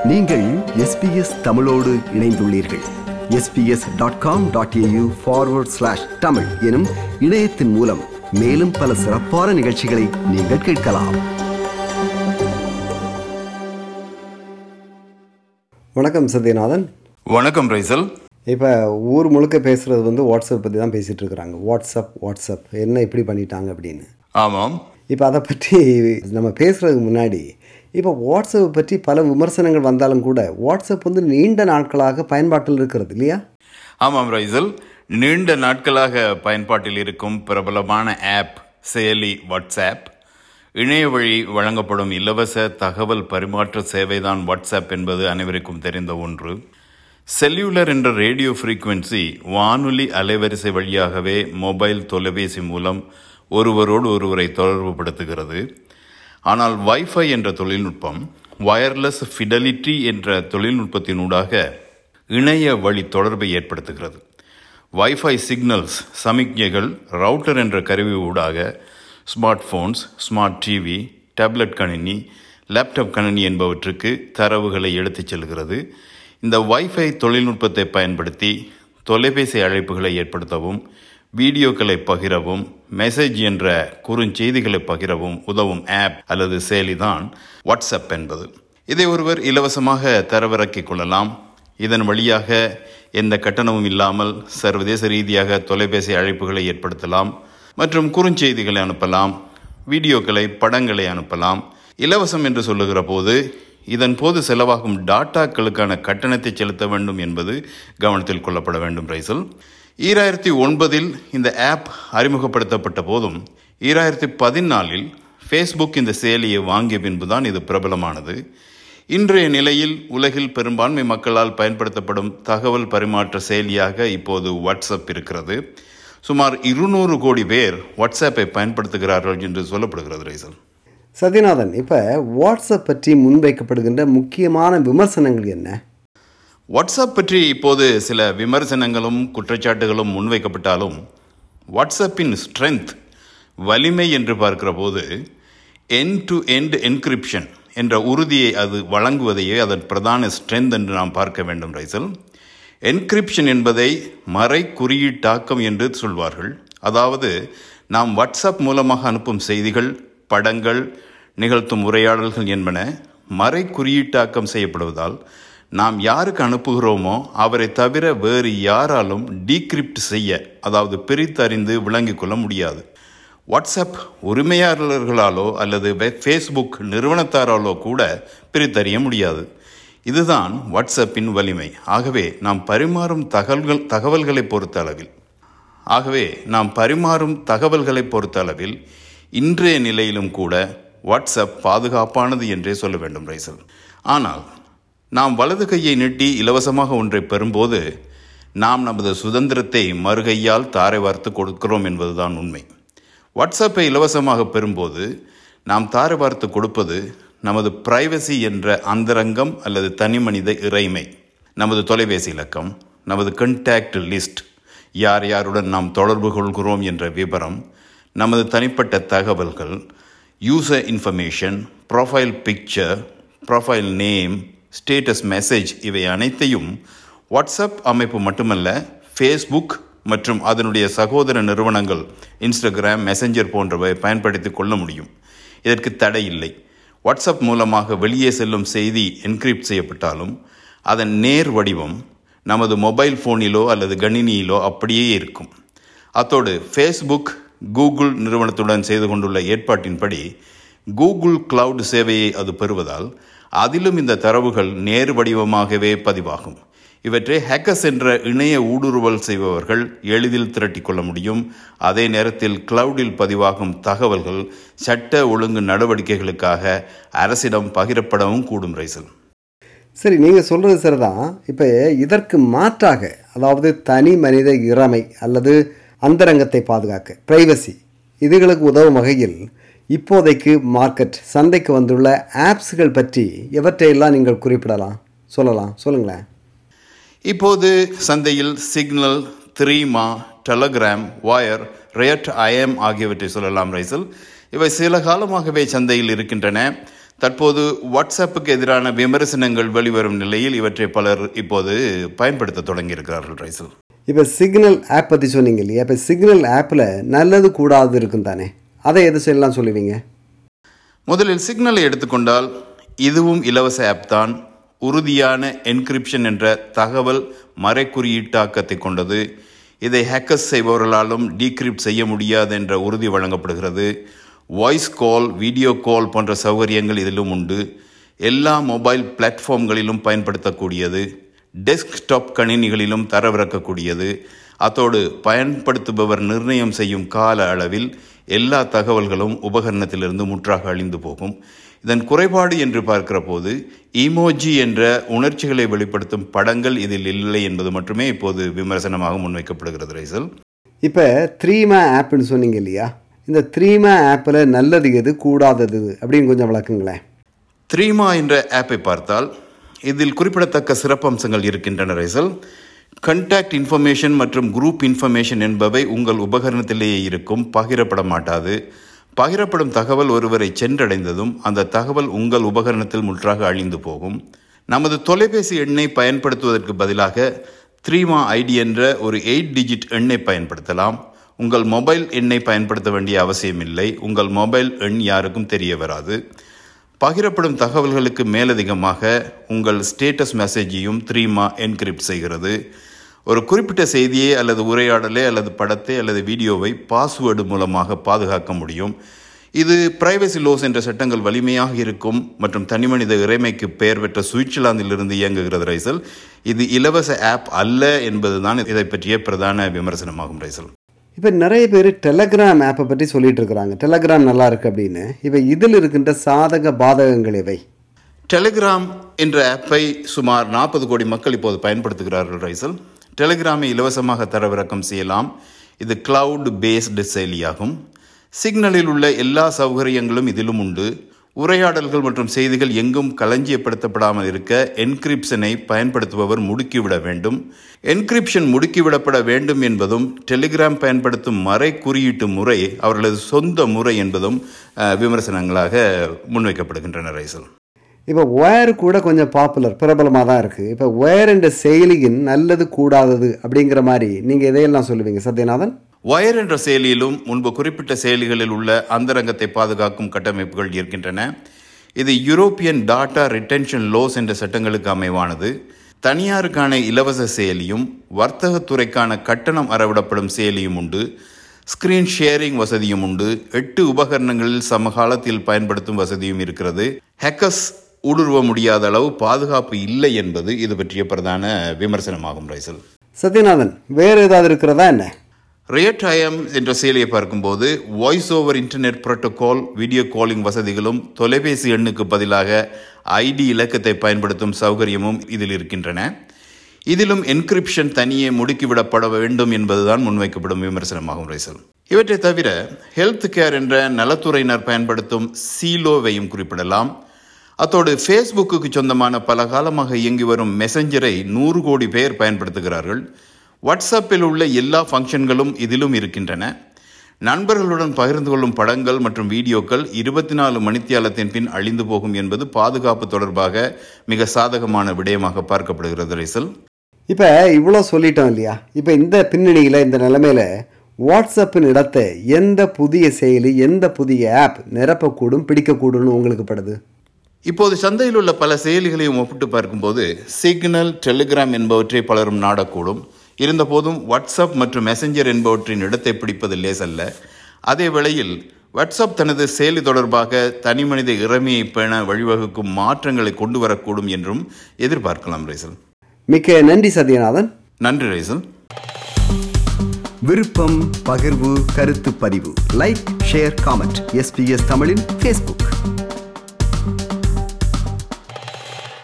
நீங்கள் எஸ்பிஎஸ் தமிழோடு இணைந்துள்ளீர்கள் SBS dot com dot AU forward slash Tamil எனும் இணையத்தின் மூலம் மேலும் பல சிறப்பான நிகழ்ச்சிகளை நீங்கள் கேட்கலாம் வணக்கம் சத்யநாதன் வணக்கம் ரைசல் இப்போ ஊர் முழுக்க பேசுகிறது வந்து வாட்ஸ்அப் பற்றி தான் பேசிகிட்டு இருக்கிறாங்க வாட்ஸ்அப் வாட்ஸ்அப் என்ன இப்படி பண்ணிட்டாங்க அப்படின்னு ஆமாம் இப்போ அதை பற்றி நம்ம பேசுகிறதுக்கு முன்னாடி இப்போ வாட்ஸ்அப் பற்றி பல விமர்சனங்கள் வந்தாலும் கூட வாட்ஸ்அப் வந்து நீண்ட நாட்களாக பயன்பாட்டில் இருக்கிறது இல்லையா ஆமாம் ரைசல் நீண்ட நாட்களாக பயன்பாட்டில் இருக்கும் பிரபலமான ஆப் செயலி வாட்ஸ்அப் இணைய வழி வழங்கப்படும் இலவச தகவல் பரிமாற்ற சேவைதான் வாட்ஸ்அப் என்பது அனைவருக்கும் தெரிந்த ஒன்று செல்லுலர் என்ற ரேடியோ ஃப்ரீக்வன்சி வானொலி அலைவரிசை வழியாகவே மொபைல் தொலைபேசி மூலம் ஒருவரோடு ஒருவரை தொடர்புபடுத்துகிறது ஆனால் வைஃபை என்ற தொழில்நுட்பம் வயர்லெஸ் ஃபிடலிட்டி என்ற தொழில்நுட்பத்தினூடாக இணைய வழி தொடர்பை ஏற்படுத்துகிறது வைஃபை சிக்னல்ஸ் சமிக்ஞைகள் ரவுட்டர் என்ற கருவி ஊடாக smart phones smart TV tablet கணினி லேப்டாப் கணினி என்பவற்றுக்கு தரவுகளை எடுத்துச் செல்கிறது இந்த வைஃபை தொழில்நுட்பத்தை பயன்படுத்தி தொலைபேசி அழைப்புகளை ஏற்படுத்தவும் வீடியோக்களை பகிரவும் மெசேஜ் என்ற குறுஞ்செய்திகளை பகிரவும் உதவும் ஆப் அல்லது செயலிதான் வாட்ஸ்அப் என்பது இதை ஒருவர் இலவசமாக தரவிறக்கிக் கொள்ளலாம் இதன் வழியாக எந்த கட்டணமும் இல்லாமல் சர்வதேச ரீதியாக தொலைபேசி அழைப்புகளை ஏற்படுத்தலாம் மற்றும் குறுஞ்செய்திகளை அனுப்பலாம் வீடியோக்களை படங்களை அனுப்பலாம் இலவசம் என்று சொல்லுகிற போது இதன் போது செலவாகும் டாட்டாக்களுக்கான கட்டணத்தை செலுத்த வேண்டும் என்பது கவனத்தில் கொள்ளப்பட வேண்டும் ரைசல் ஈராயிரத்தி ஒன்பதில் இந்த ஆப் அறிமுகப்படுத்தப்பட்ட போதும் ஈராயிரத்தி பதினாலில் ஃபேஸ்புக் இந்த செயலியை வாங்கிய பின்புதான் இது பிரபலமானது இன்றைய நிலையில் உலகில் பெரும்பான்மை மக்களால் பயன்படுத்தப்படும் தகவல் பரிமாற்ற செயலியாக இப்போது வாட்ஸ்அப் இருக்கிறது சுமார் இருநூறு கோடி பேர் வாட்ஸ்அப்பை பயன்படுத்துகிறார்கள் என்று சொல்லப்படுகிறது ரைசல் சத்யநாதன் இப்போ வாட்ஸ்அப் பற்றி முன்வைக்கப்படுகின்ற முக்கியமான விமர்சனங்கள் என்ன வாட்ஸ்அப் பற்றி இப்போது சில விமர்சனங்களும் குற்றச்சாட்டுகளும் முன்வைக்கப்பட்டாலும் வாட்ஸ்அப்பின் ஸ்ட்ரென்த் வலிமை என்று பார்க்கிற போது என் டு எண்ட் என்கிரிப்ஷன் என்ற உறுதியை அது வழங்குவதையே அதன் பிரதான ஸ்ட்ரென்த் என்று நாம் பார்க்க வேண்டும் ரைசல் என்கிரிப்ஷன் என்பதை மறை குறியீட்டாக்கம் என்று சொல்வார்கள் அதாவது நாம் வாட்ஸ்அப் மூலமாக அனுப்பும் செய்திகள் படங்கள் நிகழ்த்தும் உரையாடல்கள் என்பன மறை குறியீட்டாக்கம் செய்யப்படுவதால் நாம் யாருக்கு அனுப்புகிறோமோ அவரை தவிர வேறு யாராலும் டீக்ரிப்ட் செய்ய அதாவது பிரித்தறிந்து விளங்கிக் கொள்ள முடியாது வாட்ஸ்அப் உரிமையாளர்களாலோ அல்லது ஃபேஸ்புக் நிறுவனத்தாராலோ கூட பிரித்தறிய முடியாது இதுதான் வாட்ஸ்அப்பின் வலிமை ஆகவே நாம் பரிமாறும் தகவல்கள் தகவல்களை பொறுத்த அளவில் ஆகவே நாம் பரிமாறும் தகவல்களை பொறுத்த அளவில் இன்றைய நிலையிலும் கூட வாட்ஸ்அப் பாதுகாப்பானது என்றே சொல்ல வேண்டும் ரைசல் ஆனால் நாம் வலது கையை நீட்டி இலவசமாக ஒன்றை பெறும்போது நாம் நமது சுதந்திரத்தை மறுகையால் தாரை வார்த்து கொடுக்கிறோம் என்பதுதான் உண்மை வாட்ஸ்அப்பை இலவசமாக பெறும்போது நாம் தாரை வார்த்து கொடுப்பது நமது பிரைவசி என்ற அந்தரங்கம் அல்லது தனிமனித இறைமை நமது தொலைபேசி இலக்கம் நமது கண்டாக்ட் லிஸ்ட் யார் யாருடன் நாம் தொடர்பு கொள்கிறோம் என்ற விவரம் நமது தனிப்பட்ட தகவல்கள் user information profile picture profile name status message இவை அனைத்தையும் வாட்ஸ்அப் அமைப்பு மட்டுமல்ல ஃபேஸ்புக் மற்றும் அதனுடைய சகோதர நிறுவனங்கள் இன்ஸ்டாகிராம் மெசஞ்சர் போன்றவை பயன்படுத்தி கொள்ள முடியும் இதற்கு தடை இல்லை வாட்ஸ்அப் மூலமாக வெளியே செல்லும் செய்தி என்கிரிப்ட் செய்யப்பட்டாலும் அதன் நேர் வடிவம் நமது மொபைல் ஃபோனிலோ அல்லது கணினியிலோ அப்படியே இருக்கும் அத்தோடு ஃபேஸ்புக் கூகுள் நிறுவனத்துடன் செய்து கொண்டுள்ள ஏற்பாட்டின்படி கூகுள் கிளவுட் சேவையை அது பெறுவதால் அதிலும் இந்த தரவுகள் நேர் வடிவமாகவே பதிவாகும் இவற்றை ஹேக்கர்ஸ் என்ற இணைய ஊடுருவல் செய்பவர்கள் எளிதில் திரட்டிக் கொள்ள முடியும் அதே நேரத்தில் கிளவுடில் பதிவாகும் தகவல்கள் சட்ட ஒழுங்கு நடவடிக்கைகளுக்காக அரசிடம் பகிரப்படவும் கூடும் ரைசல் சரி நீங்கள் சொல்கிறது சரிதான் இப்போ இதற்கு மாற்றாக அதாவது தனி மனித இறமை அல்லது அந்தரங்கத்தை பாதுகாக்க ப்ரைவசி இதுகளுக்கு உதவும் வகையில் இப்போதைக்கு மார்க்கெட் சந்தைக்கு வந்துள்ள ஆப்ஸ்கள் பற்றி எவற்றையெல்லாம் நீங்கள் குறிப்பிடலாம் சொல்லலாம் சொல்லுங்களேன் இப்போது சந்தையில் Signal Threema Telegram Wire Riot IM ஆகியவற்றை சொல்லலாம் ரைசல் இவை சில காலமாகவே சந்தையில் இருக்கின்றன தற்போது வாட்ஸ்அப்புக்கு எதிரான விமர்சனங்கள் வெளிவரும் நிலையில் இவற்றை பலர் இப்போது பயன்படுத்த தொடங்கியிருக்கிறார்கள் ரைசல் இப்போ சிக்னல் ஆப் பற்றி சொன்னீங்க இல்லையா இப்போ சிக்னல் ஆப்பில் நல்லது கூடாது இருக்கும் தானே அதை எது செய்யலாம் சொல்லுவீங்க முதலில் சிக்னலை எடுத்துக்கொண்டால் இதுவும் இலவச ஆப் தான் உறுதியான என்கிரிப்ஷன் என்ற தகவல் மறைக்குறியீட்டாக்கத்தை கொண்டது இதை ஹேக்கர்ஸ் செய்பவர்களாலும் டீக்ரிப்ட் செய்ய முடியாது என்ற உறுதி வழங்கப்படுகிறது வாய்ஸ் கால் வீடியோ கால் போன்ற சௌகரியங்கள் இதிலும் உண்டு எல்லா மொபைல் பிளாட்ஃபார்ம்களிலும் பயன்படுத்தக்கூடியது டெஸ்க்டாப் கணினிகளிலும் தரவிறக்கக்கூடியது அத்தோடு பயன்படுத்துபவர் நிர்ணயம் செய்யும் கால அளவில் எல்லா தகவல்களும் உபகரணத்திலிருந்து முற்றாக அழிந்து போகும் இதன் குறைபாடு என்று பார்க்கிற போது ஈமோஜி என்ற உணர்ச்சிகளை வெளிப்படுத்தும் படங்கள் இதில் இல்லை என்பது மட்டுமே இப்போது விமர்சனமாக முன்வைக்கப்படுகிறது ரைசல் இப்போ த்ரீமா ஆப்னு சொன்னீங்க இல்லையா இந்த த்ரீமா ஆப்பில் நல்லது எது கூடாதது எது அப்படின்னு கொஞ்சம் விளக்குங்களேன் த்ரீமா என்ற ஆப்பை பார்த்தால் இதில் குறிப்பிடத்தக்க சிறப்பம்சங்கள் இருக்கின்றன ரைசல் கண்டாக்ட் இன்ஃபர்மேஷன் மற்றும் குரூப் இன்ஃபர்மேஷன் என்பவை உங்கள் உபகரணத்திலேயே இருக்கும் பகிரப்பட மாட்டாது பகிரப்படும் தகவல் ஒருவரை சென்றடைந்ததும் அந்த தகவல் உங்கள் உபகரணத்தில் முற்றாக அழிந்து போகும் நமது தொலைபேசி எண்ணை பயன்படுத்துவதற்கு பதிலாக த்ரீமா ஐடி என்ற ஒரு எயிட் டிஜிட் எண்ணை பயன்படுத்தலாம் உங்கள் மொபைல் எண்ணை பயன்படுத்த வேண்டிய அவசியமில்லை உங்கள் மொபைல் எண் யாருக்கும் தெரிய வராது பகிரப்படும் தகவல்களுக்கு மேலதிகமாக உங்கள் ஸ்டேட்டஸ் மெசேஜையும் த்ரீமா என்கிரிப்ட் செய்கிறது ஒரு குறிப்பிட்ட செய்தியை அல்லது உரையாடலை அல்லது படத்தை அல்லது வீடியோவை பாஸ்வேர்டு மூலமாக பாதுகாக்க முடியும் இது பிரைவசி லோஸ் என்ற சட்டங்கள் வலிமையாக இருக்கும் மற்றும் தனிமனித இறைமைக்கு பெயர் பெற்ற சுவிட்சர்லாந்திலிருந்து இயங்குகிறது ரைசல் இது இலவச ஆப் அல்ல என்பதுதான் இதை பற்றிய பிரதான விமர்சனமாகும் ரைசல் இப்போ நிறைய பேர் டெலகிராம் ஆப்பை பற்றி சொல்லிட்டு இருக்கிறாங்க டெலகிராம் நல்லா இருக்கு அப்படின்னு இப்போ இதில் இருக்கின்ற சாதக பாதகங்கள் எவை டெலிகிராம் என்ற ஆப்பை சுமார் நாற்பது கோடி மக்கள் இப்போது பயன்படுத்துகிறார்கள் ரைசல் டெலிகிராமை இலவசமாக தரவிறக்கம் செய்யலாம் இது கிளவுட் பேஸ்டு செயலியாகும் சிக்னலில் உள்ள எல்லா சௌகரியங்களும் இதிலும் உண்டு உரையாடல்கள் மற்றும் செய்திகள் எங்கும் களஞ்சியப்படுத்தப்படாமல் இருக்க என்கிரிப்ஷனை பயன்படுத்துபவர் முடுக்கிவிட வேண்டும் என்கிரிப்ஷன் முடுக்கிவிடப்பட வேண்டும் என்பதும் டெலிகிராம் பயன்படுத்தும் மறை குறியீட்டு முறை அவர்களது சொந்த முறை என்பதும் அஹ், விமர்சனங்களாக முன்வைக்கப்படுகின்றன ரைசல் இப்போ ஒயர் கூட கொஞ்சம் பாப்புலர் பிரபலமாக தான் இருக்குது இப்போ ஒயர் என்ற செயலியின் நல்லது கூடாதது அப்படிங்கிற மாதிரி நீங்கள் எதையெல்லாம் சொல்லுவீங்க சத்யநாதன் வயர் என்ற செயலியிலும் முன்பு குறிப்பிட்ட செயலிகளில் உள்ள அந்தரங்கத்தை பாதுகாக்கும் கட்டமைப்புகள் இருக்கின்றன இது யூரோப்பியன் டாட்டா ரிட்டென்ஷன் லோஸ் என்ற சட்டங்களுக்கு அமைவானது தனியாருக்கான இலவச செயலியும் வர்த்தகத்துறைக்கான கட்டணம் அறவிடப்படும் செயலியும் உண்டு ஸ்கிரீன் ஷேரிங் வசதியும் உண்டு எட்டு உபகரணங்களில் சமகாலத்தில் பயன்படுத்தும் வசதியும் இருக்கிறது ஹேக்கர்ஸ் ஊடுருவ முடியாத அளவு பாதுகாப்பு இல்லை என்பது இது பற்றிய பிரதான விமர்சனமாகும் ரைசல் சத்யநாதன் வேறு ஏதாவது இருக்கிறதா என்ன ரியட் ஐஎம் என்ற செயலியை பார்க்கும்போது voice over internet protocol video calling வசதிகளும் தொலைபேசி எண்ணுக்கு பதிலாக ஐடி இலக்கத்தை பயன்படுத்தும் சௌகரியமும் இதில் இருக்கின்றன இதிலும் என்கிரிப்ஷன் தனியே முடுக்கிவிடப்பட வேண்டும் என்பதுதான் முன்வைக்கப்படும் விமர்சனமாகும் ரைசல் இவற்றை தவிர ஹெல்த் கேர் என்ற நலத்துறையினர் பயன்படுத்தும் சீலோவையும் குறிப்பிடலாம் அத்தோடு ஃபேஸ்புக்கு சொந்தமான பல காலமாக இயங்கி வரும் மெசஞ்சரை நூறு கோடி பேர் பயன்படுத்துகிறார்கள் வாட்ஸ்அப்பில் உள்ள எல்லா ஃபங்க்ஷன்களும் இதிலும் இருக்கின்றன நண்பர்களுடன் பகிர்ந்து கொள்ளும் படங்கள் மற்றும் வீடியோக்கள் இருபத்தி நாலு மணித்தியாலத்தின் பின் அழிந்து போகும் என்பது பாதுகாப்பு தொடர்பாக மிக சாதகமான விடயமாக பார்க்கப்படுகிறது ரைசல் இப்போ இவ்வளோ சொல்லிட்டோம் இல்லையா இப்போ இந்த பின்னணியில் இந்த நிலைமையில வாட்ஸ்அப்பின் இடத்தை எந்த புதிய செயலி எந்த புதிய ஆப் நிரப்பக்கூடும் பிடிக்கக்கூடும்னு உங்களுக்கு படுது இப்போது சந்தையில் உள்ள பல செயலிகளையும் ஒப்பிட்டு பார்க்கும்போது சிக்னல் டெலிகிராம் என்பவற்றை பலரும் நாடக்கூடும் இருந்தபோதும் வாட்ஸ்அப் மற்றும் மெசஞ்சர் என்பவற்றின் இடத்தை பிடிப்பது லேசல்ல அதே வேளையில் வாட்ஸ்அப் தனது செயலி தொடர்பாக தனிமனித இறமையை பேண வழிவகுக்கும் மாற்றங்களை கொண்டு வரக்கூடும் என்றும் எதிர்பார்க்கலாம் ரைசல் மிக்க நன்றி சத்யநாதன் நன்றி ரைசல் விருப்பம் பகிர்வு கருத்து பதிவு லைக் ஷேர் காமெண்ட் எஸ்பிஎஸ் தமிழின் ஃபேஸ்புக்